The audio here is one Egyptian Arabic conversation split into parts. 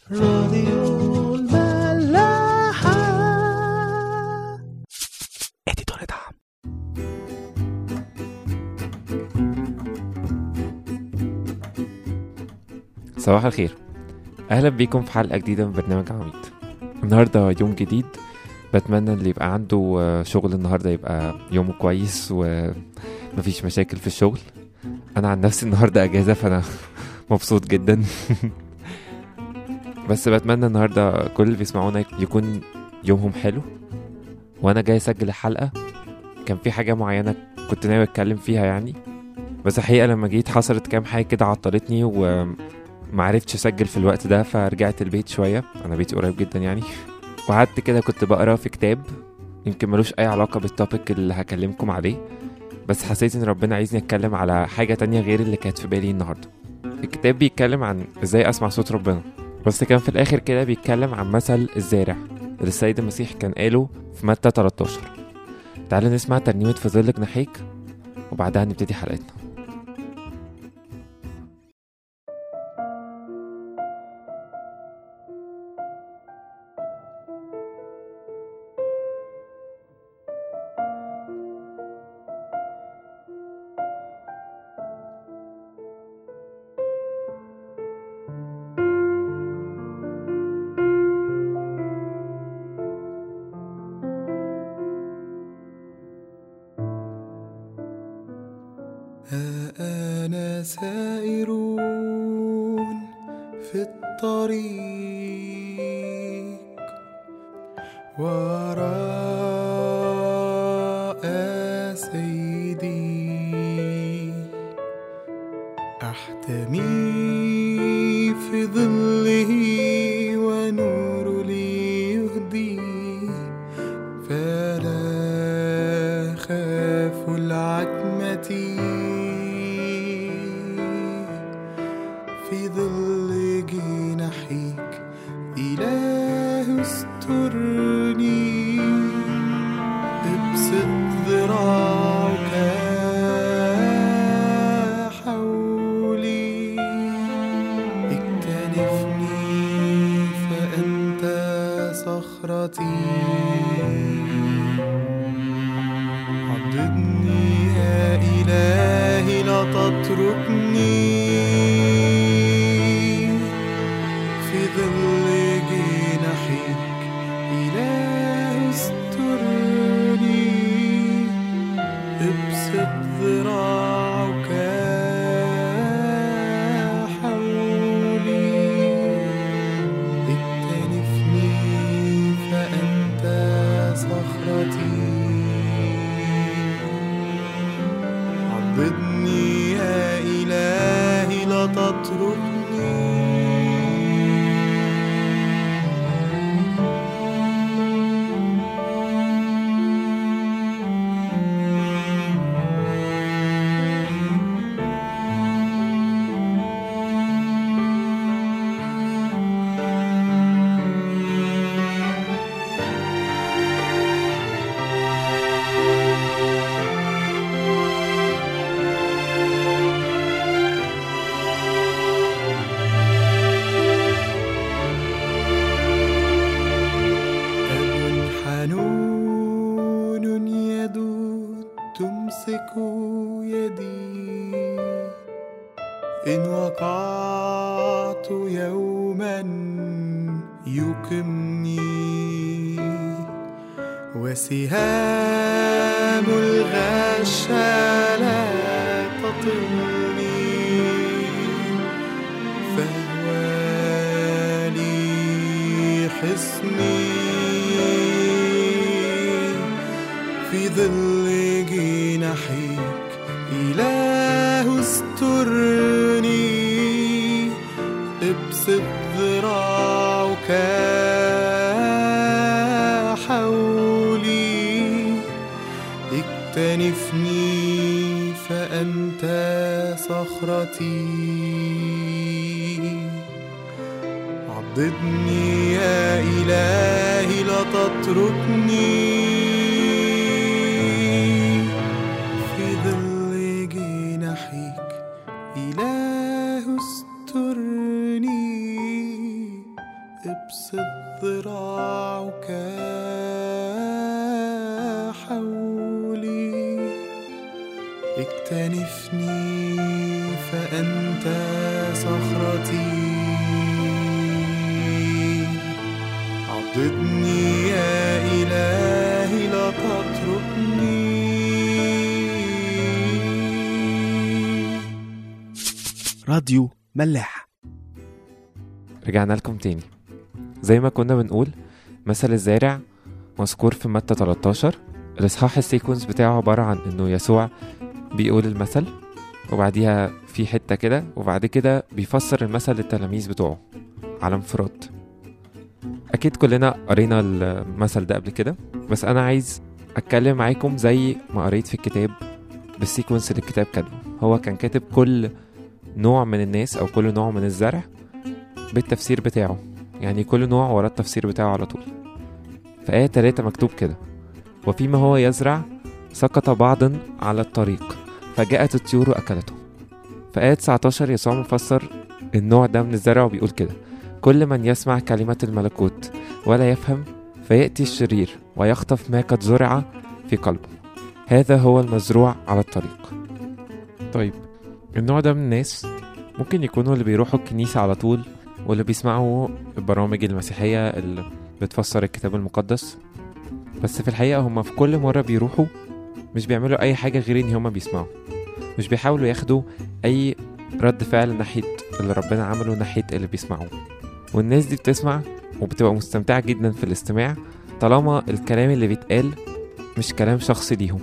راديو الملاحة اديتور دعم صباح الخير اهلا بيكم في حلقه جديده من برنامج عميد النهارده يوم جديد بتمنى اللي يبقى عنده آه، شغل النهارده يبقى يومه كويس ومفيش مشاكل في الشغل انا عن نفسي النهارده اجازه فانا مبسوط جدا بس بتمنى النهارده كل اللي بيسمعونا يكون يومهم حلو وانا جاي اسجل الحلقه كان في حاجه معينه كنت ناوي اتكلم فيها يعني بس الحقيقه لما جيت حصلت كام حاجه كده عطلتني و معرفتش اسجل في الوقت ده فرجعت البيت شويه انا بيتي قريب جدا يعني وقعدت كده كنت بقرا في كتاب يمكن ملوش اي علاقه بالتوبيك اللي هكلمكم عليه بس حسيت ان ربنا عايزني اتكلم على حاجه تانية غير اللي كانت في بالي النهارده الكتاب بيتكلم عن ازاي اسمع صوت ربنا بس كان في الاخر كده بيتكلم عن مثل الزارع اللي السيد المسيح كان قاله في متى 13 تعالوا نسمع ترنيمه في ظل جناحيك وبعدها نبتدي حلقتنا ها أنا سائرون في الطريق وراء سيدي أحتمي في ظله ونور لي يهدي فلا خاف العتمة في ظل جناحيك إله استرني ابسط ذراعك حولي اكتنفني فأنت صخرتي عضدني يا إلهي لا تتركني في ظل جناحيك إله استرني ابسط ذراعك حولي اكتنفني فأنت صخرتي عضدني يا إلهي لا تتركني أب حنون يد تمسك يدي إن وقعت يوما يقمني وسهام الغش لا تطلني فهو لي حصني في ظل جناحيك إله استرني ابسط ذراعك حولي اكتنفني فأنت صخرتي عضدني يا إلهي لا تتركني في ظل جناحيك إله استرني ابسط ذراعك حولي اكتنفني فأنت صخرتي عضدني يا إلهي لا تتركني راديو ملاح رجعنا لكم تاني زي ما كنا بنقول مثل الزارع مذكور في متى 13 الإصحاح السيكونس بتاعه عبارة عن إنه يسوع بيقول المثل وبعديها في حتة كده وبعد كده بيفسر المثل للتلاميذ بتوعه على انفراد أكيد كلنا قرينا المثل ده قبل كده بس أنا عايز أتكلم معاكم زي ما قريت في الكتاب بالسيكونس اللي الكتاب كاتبه هو كان كاتب كل نوع من الناس أو كل نوع من الزرع بالتفسير بتاعه يعني كل نوع وراه التفسير بتاعه على طول في آية 3 مكتوب كده وفيما هو يزرع سقط بعض على الطريق فجاءت الطيور وأكلته في آية 19 يسوع مفسر النوع ده من الزرع وبيقول كده كل من يسمع كلمة الملكوت ولا يفهم فيأتي الشرير ويخطف ما قد زرع في قلبه هذا هو المزروع على الطريق طيب النوع ده من الناس ممكن يكونوا اللي بيروحوا الكنيسة على طول واللي بيسمعوا البرامج المسيحية اللي بتفسر الكتاب المقدس بس في الحقيقة هما في كل مرة بيروحوا مش بيعملوا أي حاجة غير إن هما بيسمعوا مش بيحاولوا ياخدوا أي رد فعل ناحية اللي ربنا عمله ناحية اللي بيسمعوه والناس دي بتسمع وبتبقى مستمتعة جدا في الاستماع طالما الكلام اللي بيتقال مش كلام شخصي ليهم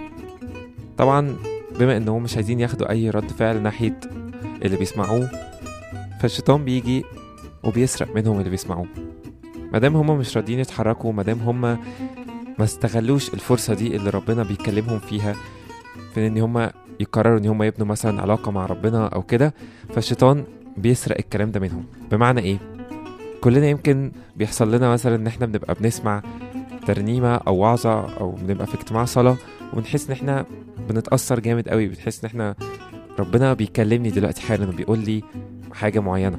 طبعا بما انهم مش عايزين ياخدوا اي رد فعل ناحية اللي بيسمعوه فالشيطان بيجي وبيسرق منهم اللي بيسمعوه مادام هما مش راضيين يتحركوا مادام هما ما استغلوش الفرصة دي اللي ربنا بيكلمهم فيها في ان هما يقرروا ان هما يبنوا مثلا علاقة مع ربنا او كده فالشيطان بيسرق الكلام ده منهم بمعنى ايه كلنا يمكن بيحصل لنا مثلا ان احنا بنبقى بنسمع ترنيمة او وعظة او بنبقى في اجتماع صلاة ونحس ان احنا بنتأثر جامد قوي بنحس ان احنا ربنا بيكلمني دلوقتي حالا وبيقول لي حاجة معينة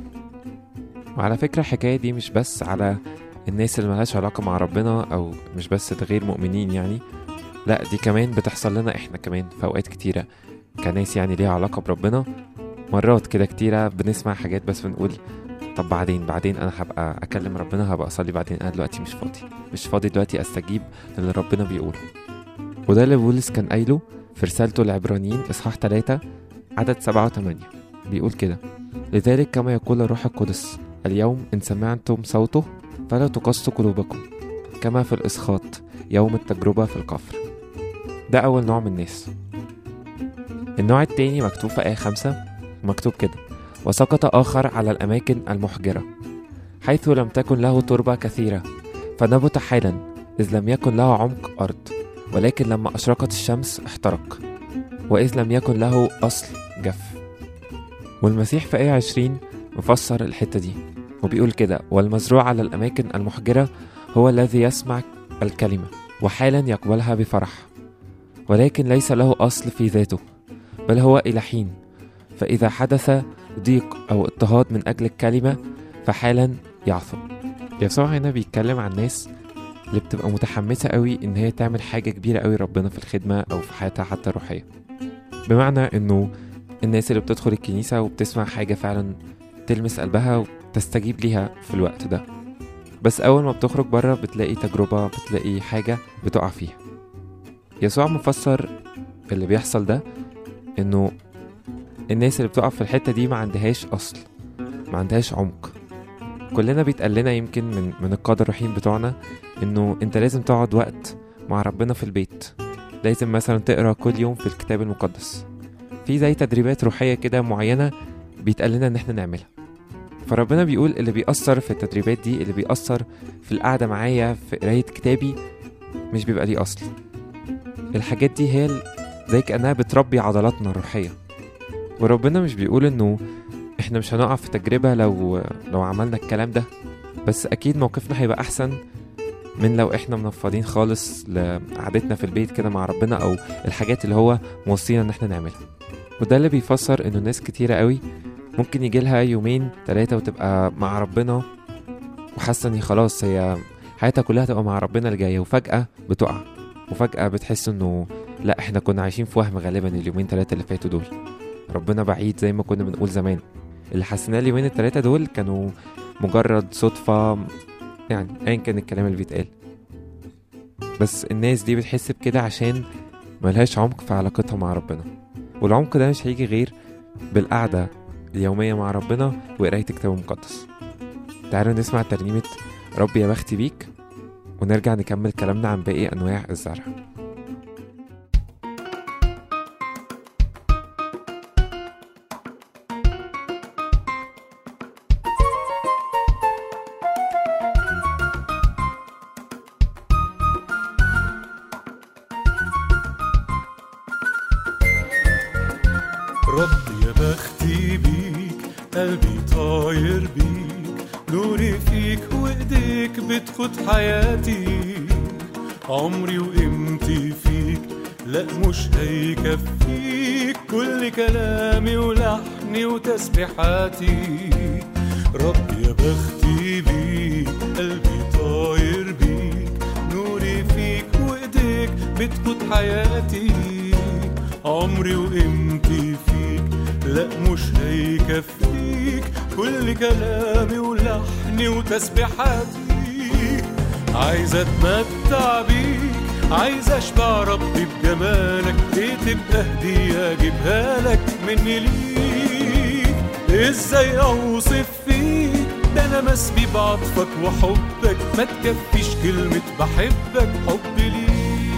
وعلى فكرة الحكاية دي مش بس على الناس اللي ملهاش علاقة مع ربنا أو مش بس غير مؤمنين يعني لا دي كمان بتحصل لنا احنا كمان في أوقات كتيرة كناس يعني ليها علاقة بربنا مرات كده كتيرة بنسمع حاجات بس بنقول طب بعدين بعدين أنا هبقى أكلم ربنا هبقى أصلي بعدين أنا دلوقتي مش فاضي مش فاضي دلوقتي أستجيب للي ربنا بيقوله وده اللي بولس كان قايله في رسالته العبرانيين إصحاح 3 عدد 7 و8 بيقول كده لذلك كما يقول الروح القدس اليوم إن سمعتم صوته فلا تقسوا قلوبكم كما في الإسخاط يوم التجربة في القفر ده أول نوع من الناس النوع التاني مكتوب في آية خمسة مكتوب كده وسقط آخر على الأماكن المحجرة حيث لم تكن له تربة كثيرة فنبت حالا إذ لم يكن له عمق أرض ولكن لما أشرقت الشمس احترق وإذ لم يكن له أصل جف والمسيح في آية عشرين مفسر الحتة دي وبيقول كده والمزروع على الأماكن المحجرة هو الذي يسمع الكلمة وحالا يقبلها بفرح ولكن ليس له أصل في ذاته بل هو إلى حين فإذا حدث ضيق أو اضطهاد من أجل الكلمة فحالا يعثر يسوع هنا بيتكلم عن الناس اللي بتبقى متحمسة قوي إن هي تعمل حاجة كبيرة قوي ربنا في الخدمة أو في حياتها حتى الروحية بمعنى إنه الناس اللي بتدخل الكنيسة وبتسمع حاجة فعلا تلمس قلبها وتستجيب ليها في الوقت ده بس أول ما بتخرج بره بتلاقي تجربة بتلاقي حاجة بتقع فيها يسوع مفسر اللي بيحصل ده إنه الناس اللي بتقع في الحتة دي ما عندهاش أصل ما عندهاش عمق كلنا بيتقال لنا يمكن من من القادة الروحيين بتوعنا إنه أنت لازم تقعد وقت مع ربنا في البيت لازم مثلا تقرا كل يوم في الكتاب المقدس في زي تدريبات روحية كده معينة بيتقال لنا إن احنا نعملها فربنا بيقول اللي بيأثر في التدريبات دي اللي بيأثر في القعدة معايا في قراية كتابي مش بيبقى ليه أصل الحاجات دي هي ال- زي كأنها بتربي عضلاتنا الروحية وربنا مش بيقول إنه إحنا مش هنقع في تجربة لو لو عملنا الكلام ده بس أكيد موقفنا هيبقى أحسن من لو إحنا منفضين خالص لقعدتنا في البيت كده مع ربنا أو الحاجات اللي هو موصينا إن إحنا نعملها وده اللي بيفسر إنه ناس كتيرة قوي ممكن يجي لها يومين تلاتة وتبقى مع ربنا وحاسه اني خلاص هي حياتها كلها تبقى مع ربنا الجايه وفجاه بتقع وفجاه بتحس انه لا احنا كنا عايشين في وهم غالبا اليومين ثلاثه اللي فاتوا دول ربنا بعيد زي ما كنا بنقول زمان اللي حسيناه اليومين الثلاثه دول كانوا مجرد صدفه يعني ايا كان الكلام اللي بيتقال بس الناس دي بتحس بكده عشان ملهاش عمق في علاقتها مع ربنا والعمق ده مش هيجي غير بالقعدة اليومية مع ربنا وقراية الكتاب المقدس تعالوا نسمع ترنيمة ربي يا بختي بيك ونرجع نكمل كلامنا عن باقي أنواع الزرع رب يا بختي بيك قلبي طاير بيك نوري فيك وايديك بتخد حياتي عمري وقيمتي فيك لا مش هيكفيك كل كلامي ولحني وتسبيحاتي رب يا بختي بيك قلبي طاير بيك نوري فيك وايديك بتقود حياتي عمري وقيمتي فيك لا مش هيكفيك كل كلامي ولحني وتسبيحاتي عايز اتمتع بيك عايز اشبع ربي بجمالك ايه تبقى هدية اجيبها لك مني ليك ازاي اوصف فيك ده انا مسبي بعطفك وحبك ما تكفيش كلمة بحبك حب ليك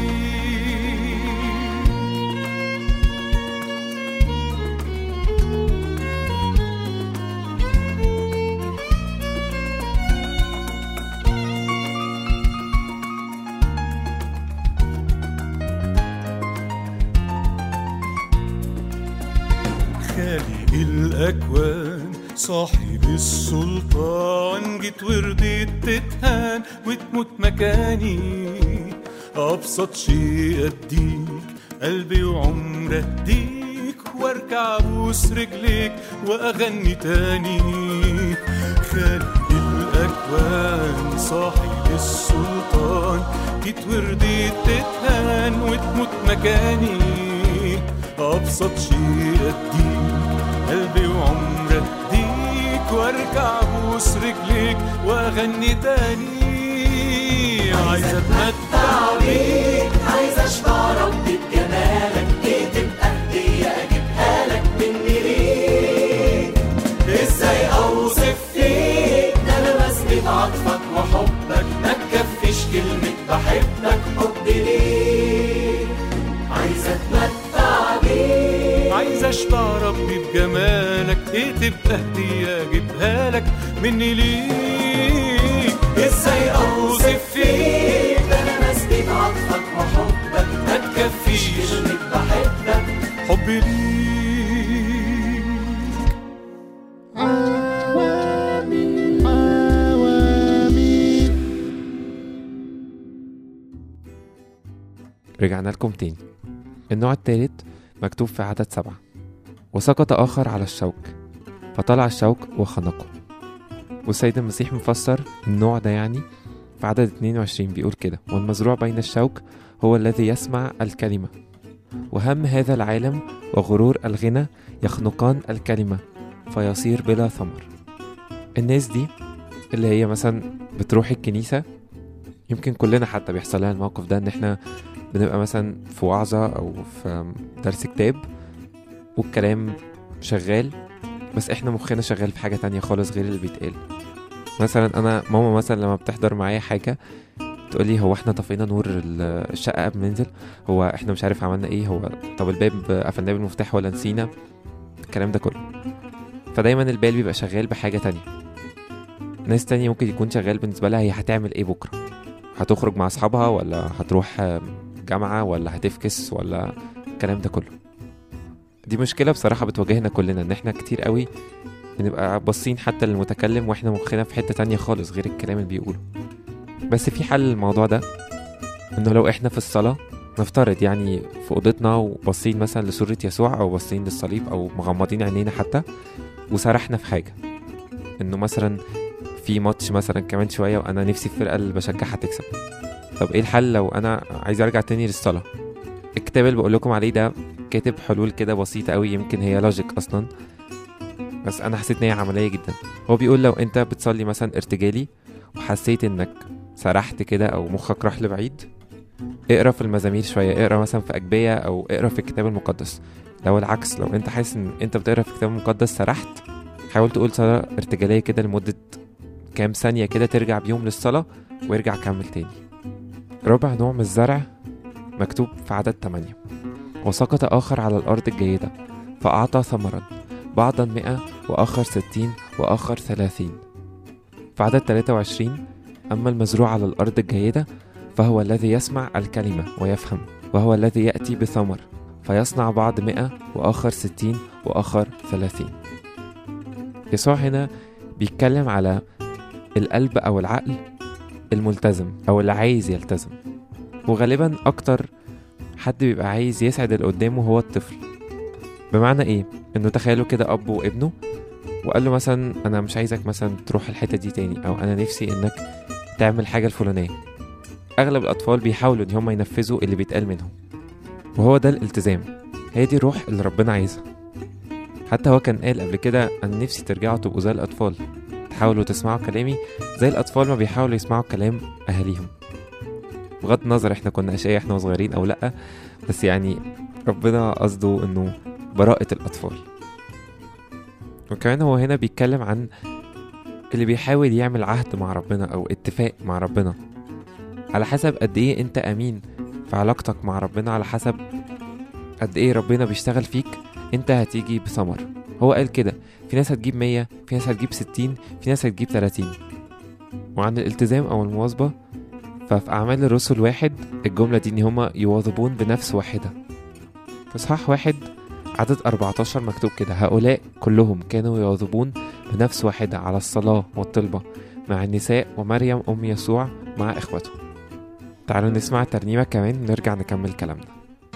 خالق الأكوان صاحب السلطان جيت ورضيت تتهان وتموت مكاني أبسط شيء أديك قلبي وعمر أديك واركع ابوس رجليك وأغني تاني خالق الأكوان صاحب السلطان جيت ورضيت تتهان وتموت مكاني أبسط شيء أديك قلبي وعمر أديك وأرجع أبوس رجليك وأغني تاني عايز أتمتع بيك عايز اشبع ربي بجمالك ايه تبقى هدية اجيبها لك مني ليك ازاي اوصف فيك ده انا مسبي بعطفك وحبك ما تكفيش كلمة بحبك حب ليك عايز اتمتع بيك عايز اشبع ربي بجمالك ايه تبقى هدية اجيبها لك مني ليك ازاي اوصف فيك ده انا مسبي بعطفك وحبك ما تكفيش كلمة بحبك حبي ليك رجعنا لكم تاني النوع التالت مكتوب في عدد سبعة وسقط آخر على الشوك فطلع الشوك وخنقه والسيد المسيح مفسر النوع ده يعني في عدد 22 بيقول كده والمزروع بين الشوك هو الذي يسمع الكلمة وهم هذا العالم وغرور الغنى يخنقان الكلمة فيصير بلا ثمر الناس دي اللي هي مثلا بتروح الكنيسة يمكن كلنا حتى بيحصل لنا الموقف ده ان احنا بنبقى مثلا في وعظة او في درس كتاب والكلام شغال بس احنا مخنا شغال في حاجة تانية خالص غير اللي بيتقال مثلا انا ماما مثلا لما بتحضر معايا حاجة تقولي هو احنا طفينا نور ال- الشقة قبل ما ننزل هو احنا مش عارف عملنا ايه هو طب الباب قفلناه بالمفتاح ولا نسينا الكلام ده كله فدايما البال بيبقى شغال بحاجة تانية ناس تانية ممكن يكون شغال بالنسبة لها هي هتعمل ايه بكرة هتخرج مع اصحابها ولا هتروح آم، جامعة ولا هتفكس ولا الكلام ده كله دي مشكلة بصراحة بتواجهنا كلنا ان احنا كتير قوي بنبقى باصين حتى للمتكلم واحنا مخنا في حتة تانية خالص غير الكلام اللي بيقوله بس في حل للموضوع ده انه لو احنا في الصلاة نفترض يعني في اوضتنا وباصين مثلا لصورة يسوع او باصين للصليب او مغمضين عينينا حتى وسرحنا في حاجة انه مثلا في ماتش مثلا كمان شويه وانا نفسي الفرقه اللي بشجعها تكسب طب ايه الحل لو انا عايز ارجع تاني للصلاه الكتاب اللي بقول لكم عليه ده كاتب حلول كده بسيطه قوي يمكن هي لوجيك اصلا بس انا حسيت ان هي عمليه جدا هو بيقول لو انت بتصلي مثلا ارتجالي وحسيت انك سرحت كده او مخك راح لبعيد اقرا في المزامير شويه اقرا مثلا في اجبيه او اقرا في الكتاب المقدس لو العكس لو انت حاسس ان انت بتقرا في الكتاب المقدس سرحت حاول تقول صلاه ارتجاليه كده لمده كام ثانيه كده ترجع بيهم للصلاه وارجع كمل تاني رابع نوع من الزرع مكتوب في عدد 8 وسقط آخر على الأرض الجيدة فأعطى ثمرا بعضا مئة وآخر ستين وآخر ثلاثين في عدد 23 أما المزروع على الأرض الجيدة فهو الذي يسمع الكلمة ويفهم وهو الذي يأتي بثمر فيصنع بعض مئة وآخر ستين وآخر ثلاثين يسوع هنا بيتكلم على القلب أو العقل الملتزم أو اللي عايز يلتزم وغالبا أكتر حد بيبقى عايز يسعد اللي قدامه هو الطفل بمعنى ايه انه تخيلوا كده اب وابنه وقال له مثلا انا مش عايزك مثلا تروح الحته دي تاني او انا نفسي انك تعمل حاجه الفلانيه اغلب الاطفال بيحاولوا ان هم ينفذوا اللي بيتقال منهم وهو ده الالتزام هي دي الروح اللي ربنا عايزها حتى هو كان قال قبل كده انا نفسي ترجعوا تبقوا زي الاطفال تحاولوا تسمعوا كلامي زي الاطفال ما بيحاولوا يسمعوا كلام اهاليهم بغض النظر احنا كنا اشقياء احنا صغيرين او لا بس يعني ربنا قصده انه براءة الاطفال وكمان هو هنا بيتكلم عن اللي بيحاول يعمل عهد مع ربنا او اتفاق مع ربنا على حسب قد ايه انت امين في علاقتك مع ربنا على حسب قد ايه ربنا بيشتغل فيك انت هتيجي بثمر هو قال كده في ناس هتجيب مية في ناس هتجيب ستين في ناس هتجيب تلاتين وعن الالتزام او المواظبة ففي أعمال الرسل واحد الجملة دي إن هما يواظبون بنفس واحدة في إصحاح واحد عدد 14 مكتوب كده هؤلاء كلهم كانوا يواظبون بنفس واحدة على الصلاة والطلبة مع النساء ومريم أم يسوع مع إخوته تعالوا نسمع ترنيمة كمان ونرجع نكمل كلامنا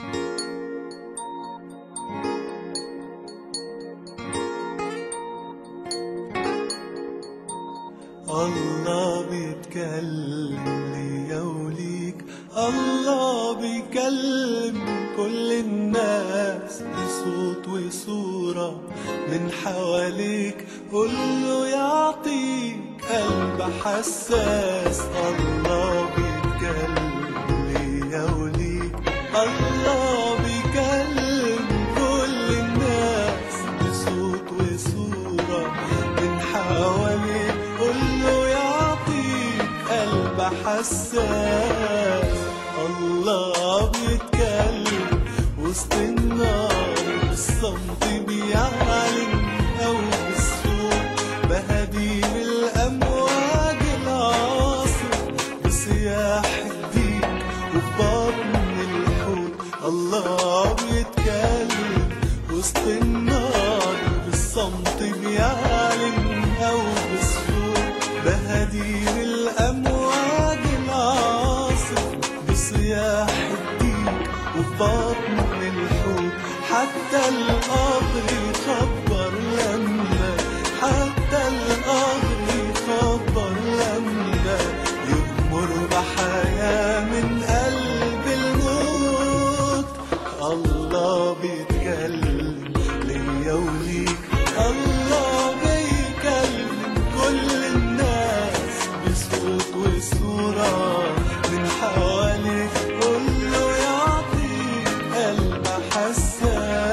الله بيتكلم ليا وليك الله بيكلم كل الناس بصوت وصورة من حواليك كله يعطيك قلب حساس الله بيتكلم ليا وليك الله بيكلم كل الناس بصوت وصورة من حواليك كله يعطيك قلب حساس الله بيتكلم وسط النار بالصمت بيعلن أو بالصوت بهديم الأمواج العاصف بصياح الديك وفي بطن الحوت الله بيتكلم وسط النار بالصمت بيعلن أو بالصوت بهديم الأمواج العاصف بصياح الديك وفي بطن الحوت حتى القبر يخبر لما حتى القبر يخبر لما يغمر بحياة من قلب الموت الله بيتكلم ليا وليك الله بيكلم كل الناس بصوت وصورة من حواليك كله يعطيك قلب حساس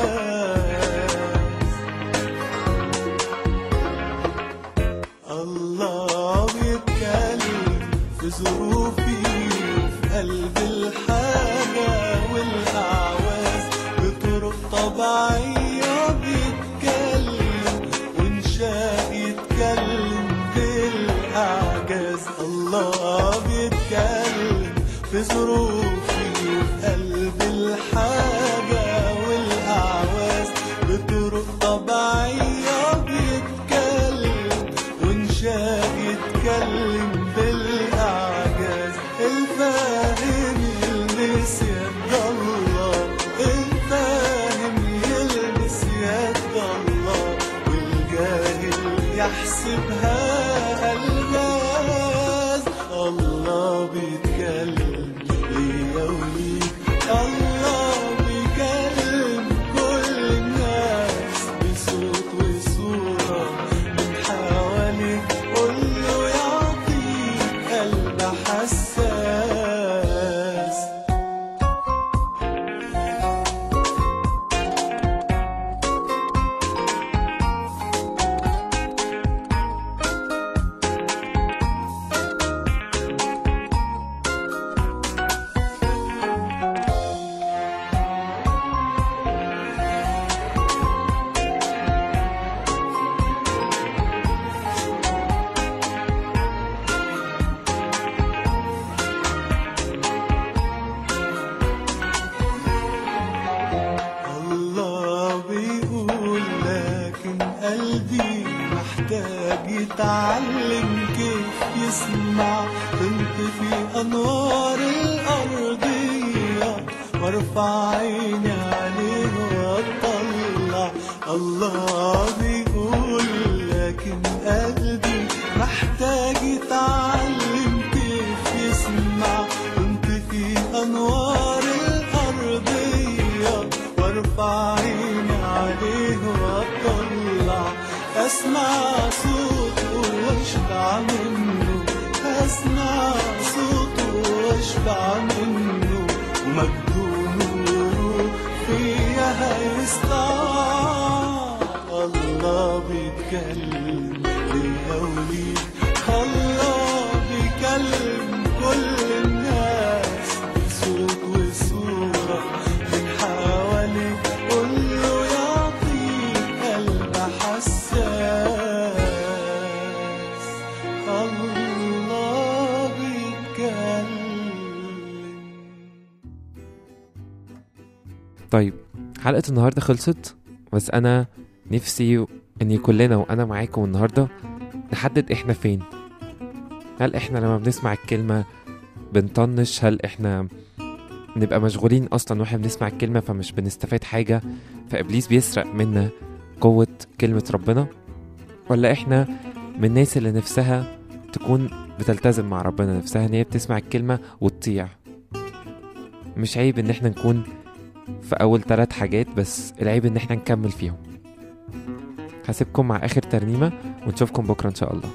الله بيتكلم في ظروفي وفي قلب الحاجة والأعواز بطرق طبيعية بيتكلم وإنشاء يتكلم بالأعجاز الله بيتكلم في ظروفي وفي قلب الحاجة والأعواز بطرق طبيعية بيتكلم وإنشاء يتكلم بالأعجاز الفاهم يلمس يد الله الفاهم يلمس يد الله والجاهل يحسبها ألغاز بيتكلم ليا وليك الله بيكلم كل الناس بصوت وصورة من حواليك قوله يعطيك قلب حساس الله بيقول لكن قلبي محتاج يتعلم كيف يسمع تنطفي أنوار الأرضية وارفع عيني عليه واطلع الله بيقول لكن قلبي محتاج يتعلم كيف يسمع تنطفي أنوار الأرضية وارفع عيني عليه واطلع اسمع صوته واشبع منه اسمع صوته واشبع منه ومجده نوره فيا هيسطع الله بيتكلم ليا وليك الله بيكلم كل الناس بصوت وصورة من حواليك قوله يعطيك قلب حساس الله بيتكلم طيب حلقة النهاردة خلصت بس أنا نفسي إن كلنا وأنا معاكم النهاردة نحدد إحنا فين هل إحنا لما بنسمع الكلمة بنطنش هل إحنا نبقى مشغولين أصلا وإحنا بنسمع الكلمة فمش بنستفاد حاجة فإبليس بيسرق منا قوة كلمة ربنا ولا إحنا من الناس اللي نفسها تكون بتلتزم مع ربنا نفسها إن هي بتسمع الكلمة وتطيع مش عيب إن إحنا نكون في أول ثلاث حاجات بس العيب إن إحنا نكمل فيهم هسيبكم مع آخر ترنيمة ونشوفكم بكرة إن شاء الله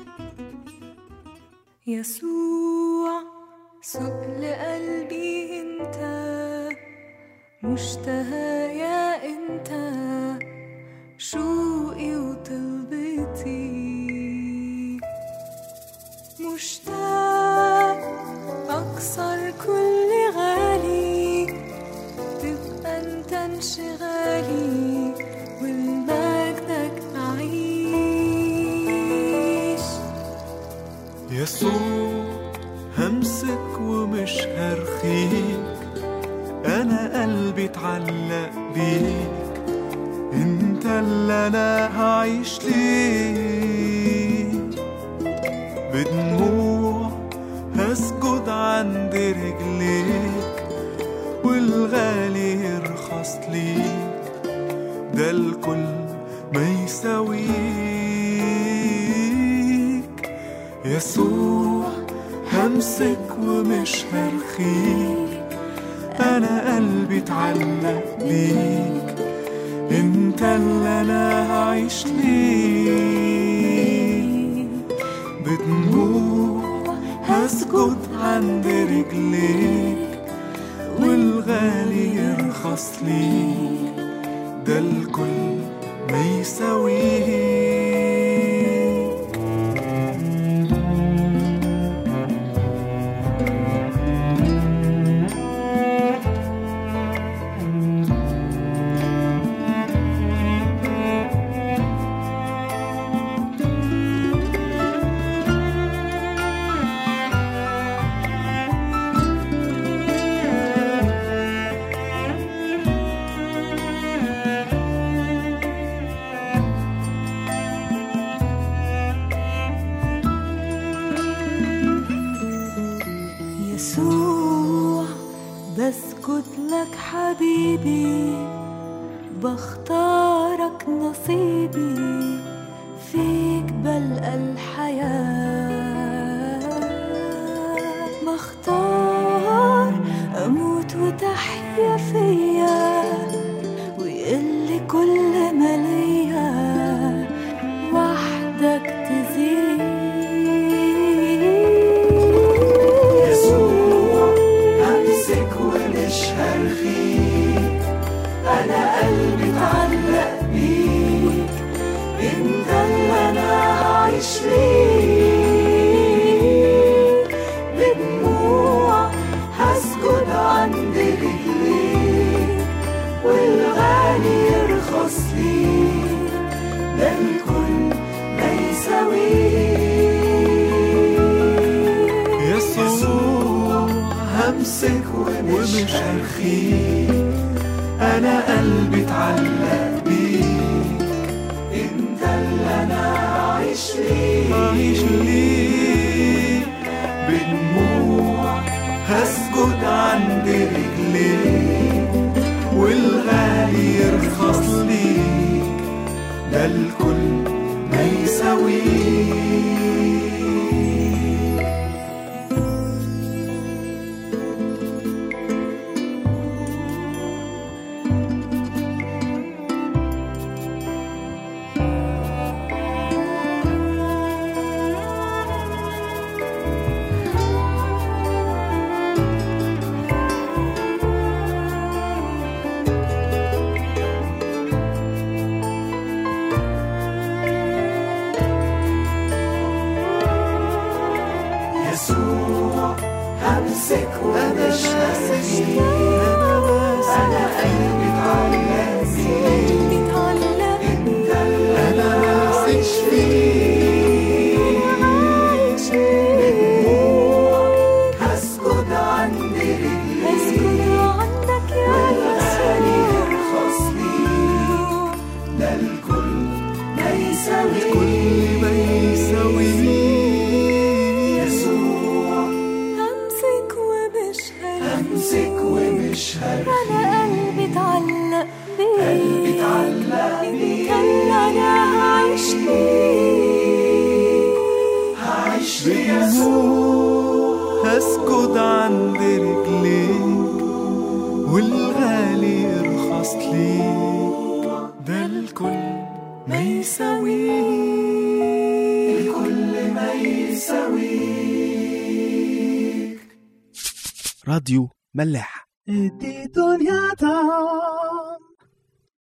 يسوع سوق لقلبي انت مشتهى يا انت شوقي وطلبتي مشتاق اكسر كل غالي تبقى انت انشغالي ولمجدك اعيش يسوع همسك ومش هرخيك انا قلبي اتعلق بيك انت اللي انا هعيش ليك بدموع هسجد عند رجليك والغالي يرخص ليك ده الكل ما يساويك يسوع همسك ومش هرخيك انا قلبي اتعلق بيك انت اللي انا هعيش ليك بدموع هسجد عند رجليك والغالي يرخص ليك ده الكل ما يساويك يسوع بسكت لك حبيبي بختارك نصيبي فيك بلقى الحياة بختارك همسك ومش هرخيك انا قلبي اتعلق بيك انت اللي انا عايش ليك عايش ليك بدموع هسجد عند رجليك والغالي يرخص ليك ده الكل ما يساويك يسوع همسك ومش هسيب انا قلبي اتعلق بيك اتعلق انت اللي انا عايش فيك بدموع هسجد عند رجليك اسكت عندك يا غالي يسوع يرخص ليك ده الكل ما يساوي الكل ما يساوي يسوع همسك ومش همسك هرخيك ومش هرخيك انا قلبي اتعلق بيك قلبي اتعلق بيك. انت اللي انا هعيش ليك هعيش بيسوع هسجد عند رجليك والغالي يرخص ليك ده الكل ما يساويك الكل ما يساويك راديو ملاح دي دنيا